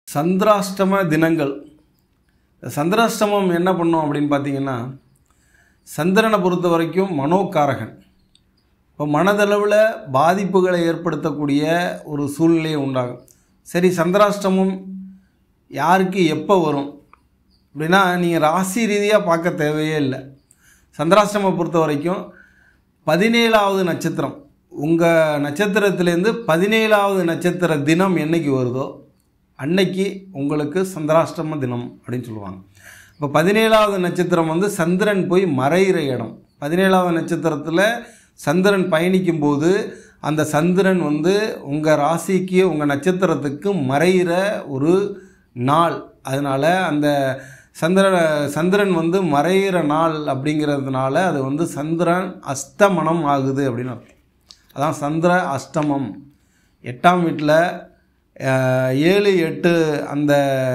சந்திராஷ்டம தினங்கள் சந்திராஷ்டமம் என்ன பண்ணும் அப்படின்னு பார்த்தீங்கன்னா சந்திரனை பொறுத்த வரைக்கும் மனோகாரகன் இப்போ மனதளவில் பாதிப்புகளை ஏற்படுத்தக்கூடிய ஒரு சூழ்நிலை உண்டாகும் சரி சந்திராஷ்டமம் யாருக்கு எப்போ வரும் அப்படின்னா நீங்கள் ராசி ரீதியாக பார்க்க தேவையே இல்லை சந்திராஷ்டமம் பொறுத்த வரைக்கும் பதினேழாவது நட்சத்திரம் உங்கள் நட்சத்திரத்திலேருந்து பதினேழாவது நட்சத்திர தினம் என்னைக்கு வருதோ அன்னைக்கு உங்களுக்கு சந்திராஷ்டம தினம் அப்படின்னு சொல்லுவாங்க இப்போ பதினேழாவது நட்சத்திரம் வந்து சந்திரன் போய் மறைகிற இடம் பதினேழாவது நட்சத்திரத்தில் சந்திரன் பயணிக்கும் போது அந்த சந்திரன் வந்து உங்கள் ராசிக்கு உங்கள் நட்சத்திரத்துக்கு மறைகிற ஒரு நாள் அதனால் அந்த சந்திர சந்திரன் வந்து மறைகிற நாள் அப்படிங்கிறதுனால அது வந்து சந்திரன் அஸ்தமனம் ஆகுது அப்படின்னு அர்த்தம் அதான் சந்திர அஷ்டமம் எட்டாம் வீட்டில் ஏழு எட்டு அந்த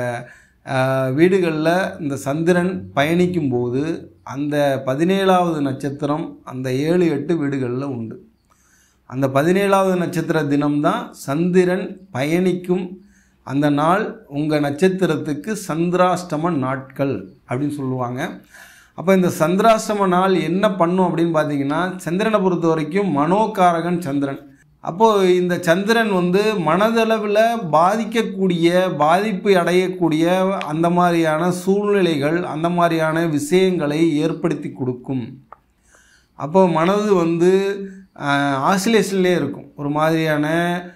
வீடுகளில் இந்த சந்திரன் பயணிக்கும்போது அந்த பதினேழாவது நட்சத்திரம் அந்த ஏழு எட்டு வீடுகளில் உண்டு அந்த பதினேழாவது நட்சத்திர தினம்தான் சந்திரன் பயணிக்கும் அந்த நாள் உங்கள் நட்சத்திரத்துக்கு சந்திராஷ்டம நாட்கள் அப்படின்னு சொல்லுவாங்க அப்போ இந்த சந்திராஷ்டம நாள் என்ன பண்ணும் அப்படின்னு பார்த்தீங்கன்னா சந்திரனை பொறுத்த வரைக்கும் மனோகாரகன் சந்திரன் அப்போது இந்த சந்திரன் வந்து மனதளவில் பாதிக்கக்கூடிய பாதிப்பு அடையக்கூடிய அந்த மாதிரியான சூழ்நிலைகள் அந்த மாதிரியான விஷயங்களை ஏற்படுத்தி கொடுக்கும் அப்போ மனது வந்து ஆசிலேஷன்லேயே இருக்கும் ஒரு மாதிரியான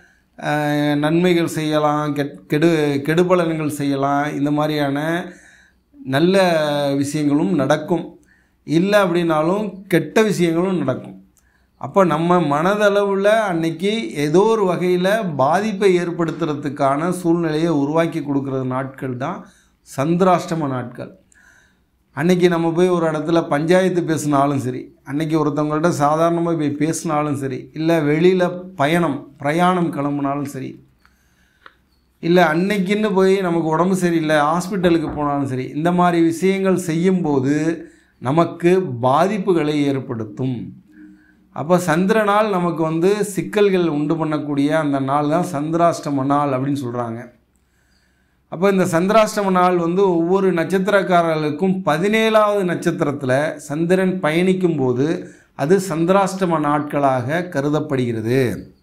நன்மைகள் செய்யலாம் கெட் கெடு கெடுபலன்கள் செய்யலாம் இந்த மாதிரியான நல்ல விஷயங்களும் நடக்கும் இல்லை அப்படின்னாலும் கெட்ட விஷயங்களும் நடக்கும் அப்போ நம்ம மனதளவில் அன்னைக்கு ஏதோ ஒரு வகையில் பாதிப்பை ஏற்படுத்துறதுக்கான சூழ்நிலையை உருவாக்கி கொடுக்குற நாட்கள் தான் சந்திராஷ்டம நாட்கள் அன்னைக்கு நம்ம போய் ஒரு இடத்துல பஞ்சாயத்து பேசினாலும் சரி அன்னைக்கு ஒருத்தவங்கள்ட்ட சாதாரணமாக போய் பேசினாலும் சரி இல்லை வெளியில் பயணம் பிரயாணம் கிளம்புனாலும் சரி இல்லை அன்னைக்குன்னு போய் நமக்கு உடம்பு சரியில்லை ஹாஸ்பிட்டலுக்கு போனாலும் சரி இந்த மாதிரி விஷயங்கள் செய்யும்போது நமக்கு பாதிப்புகளை ஏற்படுத்தும் அப்போ சந்திரனால் நமக்கு வந்து சிக்கல்கள் உண்டு பண்ணக்கூடிய அந்த நாள் தான் சந்திராஷ்டம நாள் அப்படின்னு சொல்கிறாங்க அப்போ இந்த சந்திராஷ்டம நாள் வந்து ஒவ்வொரு நட்சத்திரக்காரர்களுக்கும் பதினேழாவது நட்சத்திரத்தில் சந்திரன் பயணிக்கும் போது அது சந்திராஷ்டம நாட்களாக கருதப்படுகிறது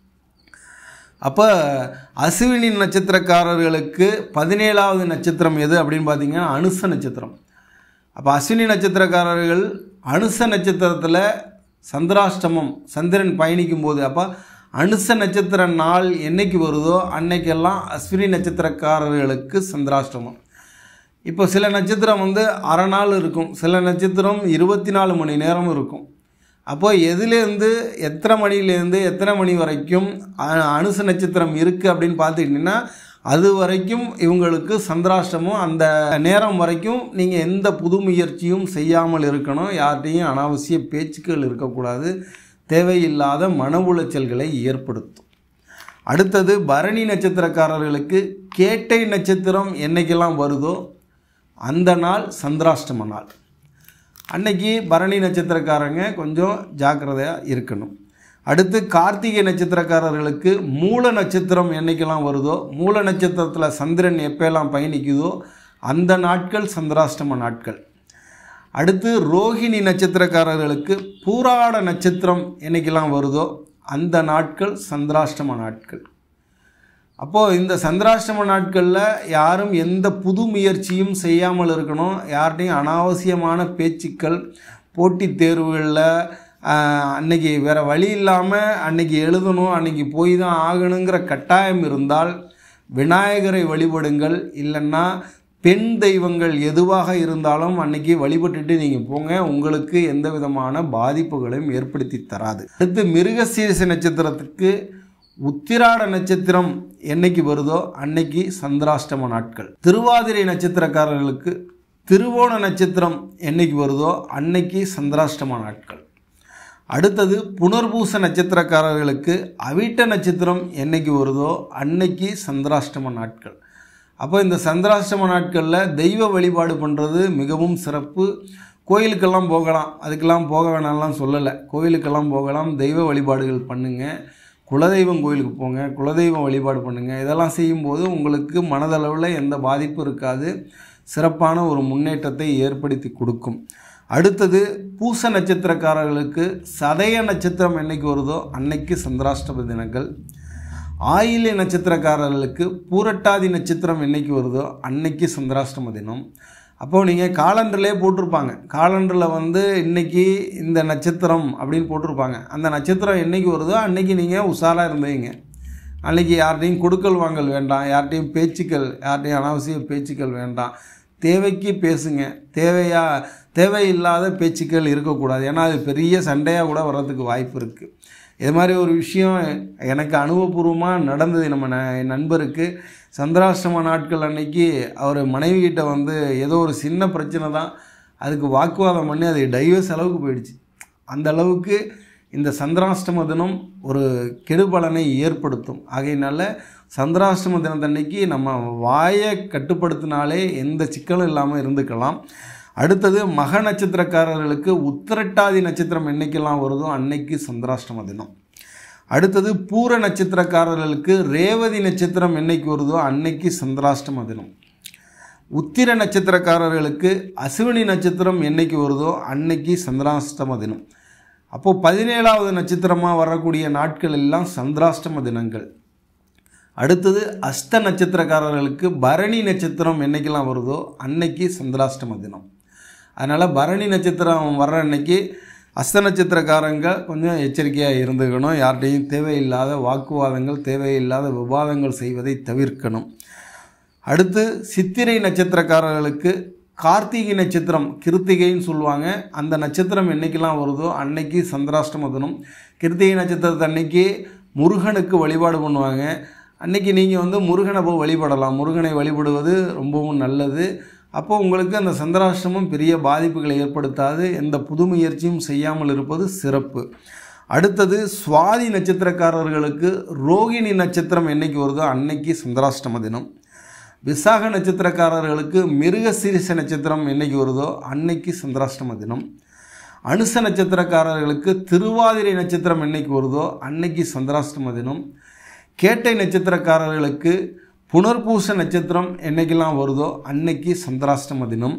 அப்போ அசுவினி நட்சத்திரக்காரர்களுக்கு பதினேழாவது நட்சத்திரம் எது அப்படின்னு பார்த்தீங்கன்னா அனுச நட்சத்திரம் அப்போ அஸ்வினி நட்சத்திரக்காரர்கள் அனுச நட்சத்திரத்தில் சந்திராஷ்டமம் சந்திரன் பயணிக்கும் போது அப்போ அனுச நட்சத்திர நாள் என்னைக்கு வருதோ அன்னைக்கெல்லாம் அஸ்வினி நட்சத்திரக்காரர்களுக்கு சந்திராஷ்டமம் இப்போ சில நட்சத்திரம் வந்து அரை நாள் இருக்கும் சில நட்சத்திரம் இருபத்தி நாலு மணி நேரம் இருக்கும் அப்போ எதுலேருந்து எத்தனை மணிலேருந்து எத்தனை மணி வரைக்கும் அனுச நட்சத்திரம் இருக்குது அப்படின்னு பார்த்துக்கிட்டிங்கன்னா அது வரைக்கும் இவங்களுக்கு சந்திராஷ்டமம் அந்த நேரம் வரைக்கும் நீங்கள் எந்த புது முயற்சியும் செய்யாமல் இருக்கணும் யார்கிட்டையும் அனாவசிய பேச்சுக்கள் இருக்கக்கூடாது தேவையில்லாத மன உளைச்சல்களை ஏற்படுத்தும் அடுத்தது பரணி நட்சத்திரக்காரர்களுக்கு கேட்டை நட்சத்திரம் என்னைக்கெல்லாம் வருதோ அந்த நாள் சந்திராஷ்டம நாள் அன்னைக்கு பரணி நட்சத்திரக்காரங்க கொஞ்சம் ஜாக்கிரதையாக இருக்கணும் அடுத்து கார்த்திகை நட்சத்திரக்காரர்களுக்கு மூல நட்சத்திரம் என்னைக்கெல்லாம் வருதோ மூல நட்சத்திரத்தில் சந்திரன் எப்போல்லாம் பயணிக்குதோ அந்த நாட்கள் சந்திராஷ்டம நாட்கள் அடுத்து ரோஹிணி நட்சத்திரக்காரர்களுக்கு பூராட நட்சத்திரம் என்னைக்கெல்லாம் வருதோ அந்த நாட்கள் சந்திராஷ்டம நாட்கள் அப்போது இந்த சந்திராஷ்டம நாட்களில் யாரும் எந்த புது முயற்சியும் செய்யாமல் இருக்கணும் யார்கிட்டையும் அனாவசியமான பேச்சுக்கள் போட்டித் தேர்வுகளில் அன்னைக்கு வேறு வழி இல்லாமல் அன்னைக்கு எழுதணும் அன்னைக்கு போய் தான் ஆகணுங்கிற கட்டாயம் இருந்தால் விநாயகரை வழிபடுங்கள் இல்லைன்னா பெண் தெய்வங்கள் எதுவாக இருந்தாலும் அன்னைக்கு வழிபட்டுட்டு நீங்கள் போங்க உங்களுக்கு எந்த விதமான பாதிப்புகளையும் ஏற்படுத்தி தராது அடுத்து மிருகசீரிச நட்சத்திரத்துக்கு உத்திராட நட்சத்திரம் என்னைக்கு வருதோ அன்னைக்கு சந்திராஷ்டம நாட்கள் திருவாதிரை நட்சத்திரக்காரர்களுக்கு திருவோண நட்சத்திரம் என்னைக்கு வருதோ அன்னைக்கு சந்திராஷ்டம நாட்கள் அடுத்தது புனர்பூச நட்சத்திரக்காரர்களுக்கு அவிட்ட நட்சத்திரம் என்னைக்கு வருதோ அன்னைக்கு சந்திராஷ்டம நாட்கள் அப்போ இந்த சந்திராஷ்டம நாட்களில் தெய்வ வழிபாடு பண்ணுறது மிகவும் சிறப்பு கோயிலுக்கெல்லாம் போகலாம் அதுக்கெல்லாம் போக வேணாம்லாம் சொல்லலை கோயிலுக்கெல்லாம் போகலாம் தெய்வ வழிபாடுகள் பண்ணுங்கள் குலதெய்வம் கோயிலுக்கு போங்க குலதெய்வம் வழிபாடு பண்ணுங்கள் இதெல்லாம் செய்யும்போது உங்களுக்கு மனதளவில் எந்த பாதிப்பும் இருக்காது சிறப்பான ஒரு முன்னேற்றத்தை ஏற்படுத்தி கொடுக்கும் அடுத்தது பூச நட்சத்திரக்காரர்களுக்கு சதய நட்சத்திரம் என்னைக்கு வருதோ அன்னைக்கு சந்திராஷ்டம தினங்கள் ஆயில்ய நட்சத்திரக்காரர்களுக்கு பூரட்டாதி நட்சத்திரம் என்னைக்கு வருதோ அன்னைக்கு சந்திராஷ்டம தினம் அப்போது நீங்கள் காலண்டர்லேயே போட்டிருப்பாங்க காலண்டரில் வந்து இன்றைக்கி இந்த நட்சத்திரம் அப்படின்னு போட்டிருப்பாங்க அந்த நட்சத்திரம் என்னைக்கு வருதோ அன்னைக்கு நீங்கள் உஷாராக இருந்தீங்க அன்றைக்கி யார்கிட்டையும் கொடுக்கல் வாங்கல் வேண்டாம் யார்கிட்டையும் பேச்சுக்கள் யார்கிட்டையும் அனாவசிய பேச்சுக்கள் வேண்டாம் தேவைக்கு பேசுங்க தேவையா தேவையில்லாத பேச்சுக்கள் இருக்கக்கூடாது ஏன்னா அது பெரிய சண்டையாக கூட வர்றதுக்கு வாய்ப்பு இருக்குது இது மாதிரி ஒரு விஷயம் எனக்கு அனுபவபூர்வமாக நடந்தது நம்ம ந என் நண்பருக்கு சந்திராஷ்டம நாட்கள் அன்னைக்கு அவர் மனைவிகிட்ட வந்து ஏதோ ஒரு சின்ன பிரச்சனை தான் அதுக்கு வாக்குவாதம் பண்ணி அது டைவர்ஸ் அளவுக்கு போயிடுச்சு அந்த அளவுக்கு இந்த சந்திராஷ்டம தினம் ஒரு கெடுபலனை ஏற்படுத்தும் ஆகையினால சந்திராஷ்டம தினத்தன்னைக்கு நம்ம வாயை கட்டுப்படுத்தினாலே எந்த சிக்கலும் இல்லாமல் இருந்துக்கலாம் அடுத்தது மக நட்சத்திரக்காரர்களுக்கு உத்திரட்டாதி நட்சத்திரம் என்னைக்கெல்லாம் வருதோ அன்னைக்கு சந்திராஷ்டம தினம் அடுத்தது பூர நட்சத்திரக்காரர்களுக்கு ரேவதி நட்சத்திரம் என்னைக்கு வருதோ அன்னைக்கு சந்திராஷ்டம தினம் உத்திர நட்சத்திரக்காரர்களுக்கு அசுவினி நட்சத்திரம் என்னைக்கு வருதோ அன்னைக்கு சந்திராஷ்டம தினம் அப்போது பதினேழாவது நட்சத்திரமாக வரக்கூடிய நாட்கள் எல்லாம் சந்திராஷ்டம தினங்கள் அடுத்தது அஸ்த நட்சத்திரக்காரர்களுக்கு பரணி நட்சத்திரம் என்னைக்கெல்லாம் வருதோ அன்னைக்கு சந்திராஷ்டம தினம் அதனால் பரணி நட்சத்திரம் வர்ற அன்னைக்கு அஸ்த நட்சத்திரக்காரங்க கொஞ்சம் எச்சரிக்கையாக இருந்துக்கணும் யார்கிட்டையும் தேவையில்லாத வாக்குவாதங்கள் தேவையில்லாத விவாதங்கள் செய்வதை தவிர்க்கணும் அடுத்து சித்திரை நட்சத்திரக்காரர்களுக்கு கார்த்திகை நட்சத்திரம் கிருத்திகைன்னு சொல்லுவாங்க அந்த நட்சத்திரம் என்னைக்கெல்லாம் வருதோ அன்னைக்கு சந்திராஷ்டம தினம் கிருத்திகை நட்சத்திரத்தை அன்னைக்கு முருகனுக்கு வழிபாடு பண்ணுவாங்க அன்னைக்கு நீங்கள் வந்து முருகனை போய் வழிபடலாம் முருகனை வழிபடுவது ரொம்பவும் நல்லது அப்போ உங்களுக்கு அந்த சந்திராஷ்டமம் பெரிய பாதிப்புகளை ஏற்படுத்தாது எந்த புது முயற்சியும் செய்யாமல் இருப்பது சிறப்பு அடுத்தது சுவாதி நட்சத்திரக்காரர்களுக்கு ரோகிணி நட்சத்திரம் என்னைக்கு வருதோ அன்னைக்கு சந்திராஷ்டம தினம் விசாக நட்சத்திரக்காரர்களுக்கு மிருகசீரிச நட்சத்திரம் என்னைக்கு வருதோ அன்னைக்கு சந்திராஷ்டம தினம் அனுச நட்சத்திரக்காரர்களுக்கு திருவாதிரை நட்சத்திரம் என்னைக்கு வருதோ அன்னைக்கு சந்திராஷ்டம தினம் கேட்டை நட்சத்திரக்காரர்களுக்கு புனர்பூச நட்சத்திரம் என்னைக்கெல்லாம் வருதோ அன்னைக்கு சந்திராஷ்டம தினம்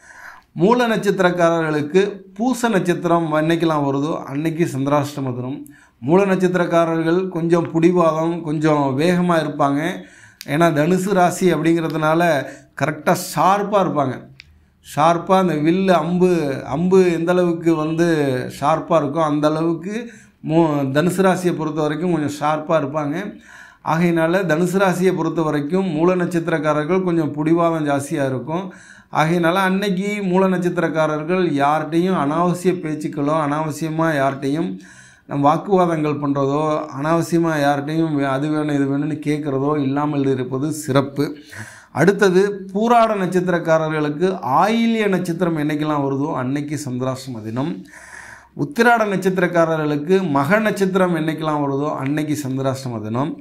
மூல நட்சத்திரக்காரர்களுக்கு பூச நட்சத்திரம் என்னைக்கெல்லாம் வருதோ அன்னைக்கு சந்திராஷ்டம தினம் மூல நட்சத்திரக்காரர்கள் கொஞ்சம் பிடிவாதம் கொஞ்சம் வேகமாக இருப்பாங்க ஏன்னா தனுசு ராசி அப்படிங்கிறதுனால கரெக்டாக ஷார்ப்பாக இருப்பாங்க ஷார்ப்பாக அந்த வில்லு அம்பு அம்பு எந்த அளவுக்கு வந்து ஷார்ப்பாக இருக்கோ அந்த அளவுக்கு மூ தனுசு ராசியை பொறுத்த வரைக்கும் கொஞ்சம் ஷார்ப்பாக இருப்பாங்க ஆகையினால தனுசு ராசியை பொறுத்த வரைக்கும் மூல நட்சத்திரக்காரர்கள் கொஞ்சம் பிடிவாதம் ஜாஸ்தியாக இருக்கும் ஆகையினால அன்னைக்கு மூல நட்சத்திரக்காரர்கள் யார்கிட்டையும் அனாவசிய பேச்சுக்களோ அனாவசியமாக யார்கிட்டையும் நம்ம வாக்குவாதங்கள் பண்ணுறதோ அனாவசியமாக யார்கிட்டையும் அது வேணும் இது வேணும்னு கேட்குறதோ இல்லாமல் இருப்பது சிறப்பு அடுத்தது பூராட நட்சத்திரக்காரர்களுக்கு ஆயில்ய நட்சத்திரம் என்னைக்கெல்லாம் வருதோ அன்னைக்கு சந்திராஷ்டம தினம் உத்திராட நட்சத்திரக்காரர்களுக்கு மக நட்சத்திரம் என்னைக்கெல்லாம் வருதோ அன்னைக்கு சந்திராஷ்டம தினம்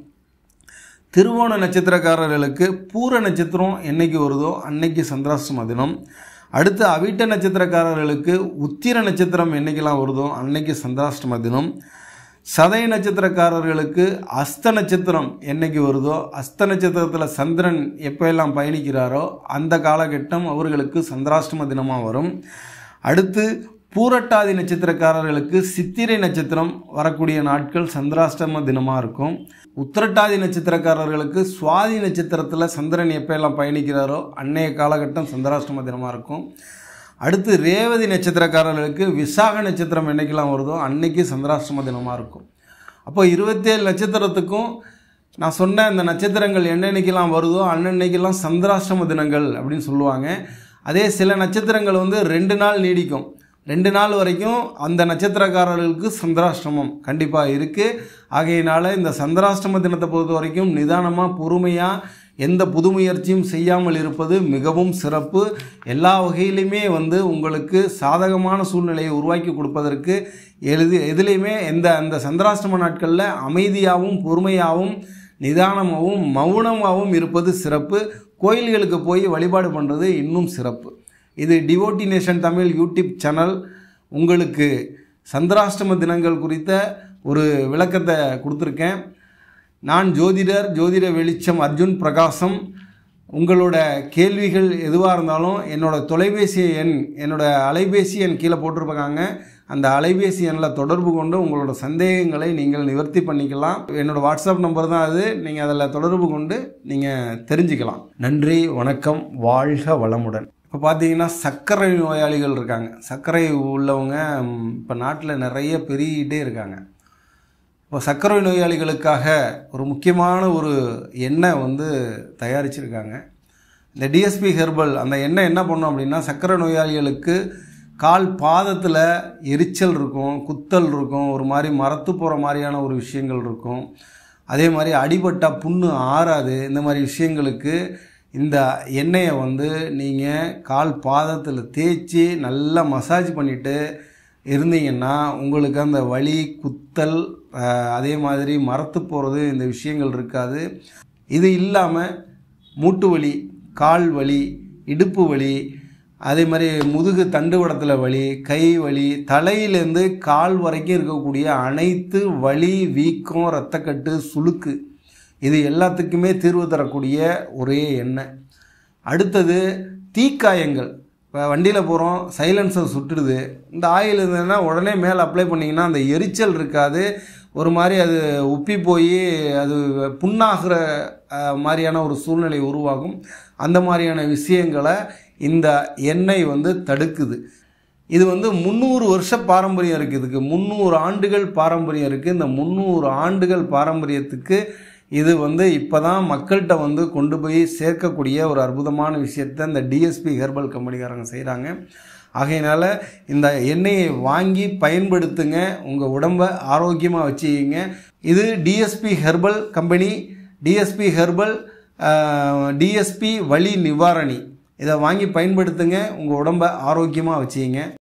திருவோண நட்சத்திரக்காரர்களுக்கு பூர நட்சத்திரம் என்னைக்கு வருதோ அன்னைக்கு சந்திராஷ்டம தினம் அடுத்து அவிட்ட நட்சத்திரக்காரர்களுக்கு உத்திர நட்சத்திரம் என்னைக்கெல்லாம் வருதோ அன்னைக்கு சந்திராஷ்டம தினம் சதய நட்சத்திரக்காரர்களுக்கு அஸ்த நட்சத்திரம் என்னைக்கு வருதோ அஸ்த நட்சத்திரத்தில் சந்திரன் எப்போ எல்லாம் பயணிக்கிறாரோ அந்த காலகட்டம் அவர்களுக்கு சந்திராஷ்டம தினமாக வரும் அடுத்து பூரட்டாதி நட்சத்திரக்காரர்களுக்கு சித்திரை நட்சத்திரம் வரக்கூடிய நாட்கள் சந்திராஷ்டம தினமாக இருக்கும் உத்திரட்டாதி நட்சத்திரக்காரர்களுக்கு சுவாதி நட்சத்திரத்தில் சந்திரன் எப்போ எல்லாம் பயணிக்கிறாரோ அன்னைய காலகட்டம் சந்திராஷ்டம தினமாக இருக்கும் அடுத்து ரேவதி நட்சத்திரக்காரர்களுக்கு விசாக நட்சத்திரம் என்னைக்கெல்லாம் வருதோ அன்னைக்கு சந்திராஷ்டம தினமாக இருக்கும் அப்போ இருபத்தேழு நட்சத்திரத்துக்கும் நான் சொன்ன இந்த நட்சத்திரங்கள் என்னென்னைக்கெல்லாம் வருதோ அன்னன்னைக்கெல்லாம் சந்திராஷ்டம தினங்கள் அப்படின்னு சொல்லுவாங்க அதே சில நட்சத்திரங்கள் வந்து ரெண்டு நாள் நீடிக்கும் ரெண்டு நாள் வரைக்கும் அந்த நட்சத்திரக்காரர்களுக்கு சந்திராஷ்டமம் கண்டிப்பாக இருக்குது ஆகையினால இந்த சந்திராஷ்டம தினத்தை பொறுத்த வரைக்கும் நிதானமாக பொறுமையாக எந்த புது முயற்சியும் செய்யாமல் இருப்பது மிகவும் சிறப்பு எல்லா வகையிலுமே வந்து உங்களுக்கு சாதகமான சூழ்நிலையை உருவாக்கி கொடுப்பதற்கு எழுதி எதுலேயுமே எந்த அந்த சந்திராஷ்டம நாட்களில் அமைதியாகவும் பொறுமையாகவும் நிதானமாகவும் மௌனமாகவும் இருப்பது சிறப்பு கோயில்களுக்கு போய் வழிபாடு பண்ணுறது இன்னும் சிறப்பு இது Devotee Nation Tamil YouTube channel உங்களுக்கு சந்திராஷ்டம தினங்கள் குறித்த ஒரு விளக்கத்தை கொடுத்துருக்கேன் நான் ஜோதிடர் ஜோதிட வெளிச்சம் அர்ஜுன் பிரகாசம் உங்களோட கேள்விகள் எதுவாக இருந்தாலும் என்னோட தொலைபேசி எண் என்னோட அலைபேசி எண் கீழே போட்டிருப்பாங்க அந்த அலைபேசி எண்ணில் தொடர்பு கொண்டு உங்களோட சந்தேகங்களை நீங்கள் நிவர்த்தி பண்ணிக்கலாம் என்னோட வாட்ஸ்அப் நம்பர் தான் அது நீங்கள் அதில் தொடர்பு கொண்டு நீங்கள் தெரிஞ்சுக்கலாம் நன்றி வணக்கம் வாழ்க வளமுடன் இப்போ பார்த்தீங்கன்னா சர்க்கரை நோயாளிகள் இருக்காங்க சர்க்கரை உள்ளவங்க இப்போ நாட்டில் நிறைய பெருகிட்டே இருக்காங்க இப்போ சர்க்கரை நோயாளிகளுக்காக ஒரு முக்கியமான ஒரு எண்ணெய் வந்து தயாரிச்சிருக்காங்க இந்த டிஎஸ்பி ஹெர்பல் அந்த எண்ணெய் என்ன பண்ணும் அப்படின்னா சர்க்கரை நோயாளிகளுக்கு கால் பாதத்தில் எரிச்சல் இருக்கும் குத்தல் இருக்கும் ஒரு மாதிரி மரத்து போகிற மாதிரியான ஒரு விஷயங்கள் இருக்கும் அதே மாதிரி அடிபட்டா புண்ணு ஆறாது இந்த மாதிரி விஷயங்களுக்கு இந்த எண்ணெயை வந்து நீங்கள் கால் பாதத்தில் தேய்ச்சி நல்லா மசாஜ் பண்ணிவிட்டு இருந்தீங்கன்னா உங்களுக்கு அந்த வலி குத்தல் அதே மாதிரி மரத்து போகிறது இந்த விஷயங்கள் இருக்காது இது இல்லாமல் மூட்டு வலி கால் வலி இடுப்பு வலி அதே மாதிரி முதுகு தண்டுவடத்தில் வலி கை வலி தலையிலேருந்து கால் வரைக்கும் இருக்கக்கூடிய அனைத்து வலி வீக்கம் இரத்தக்கட்டு சுளுக்கு இது எல்லாத்துக்குமே தீர்வு தரக்கூடிய ஒரே எண்ணெய் அடுத்தது தீக்காயங்கள் இப்போ வண்டியில் போகிறோம் சைலன்சர் சுட்டுடுது இந்த ஆயில் இருந்ததுன்னா உடனே மேலே அப்ளை பண்ணிங்கன்னா அந்த எரிச்சல் இருக்காது ஒரு மாதிரி அது உப்பி போய் அது புண்ணாகிற மாதிரியான ஒரு சூழ்நிலை உருவாகும் அந்த மாதிரியான விஷயங்களை இந்த எண்ணெய் வந்து தடுக்குது இது வந்து முந்நூறு வருஷ பாரம்பரியம் இருக்குது இதுக்கு முந்நூறு ஆண்டுகள் பாரம்பரியம் இருக்குது இந்த முந்நூறு ஆண்டுகள் பாரம்பரியத்துக்கு இது வந்து இப்போ தான் மக்கள்கிட்ட வந்து கொண்டு போய் சேர்க்கக்கூடிய ஒரு அற்புதமான விஷயத்தை இந்த டிஎஸ்பி ஹெர்பல் கம்பெனிக்காரங்க செய்கிறாங்க ஆகையினால இந்த எண்ணெயை வாங்கி பயன்படுத்துங்க உங்கள் உடம்பை ஆரோக்கியமாக வச்சுக்கிங்க இது DSP herbal company DSP herbal DSP வலி நிவாரணி இதை வாங்கி பயன்படுத்துங்க உங்கள் உடம்பை ஆரோக்கியமாக வச்சுக்கிங்க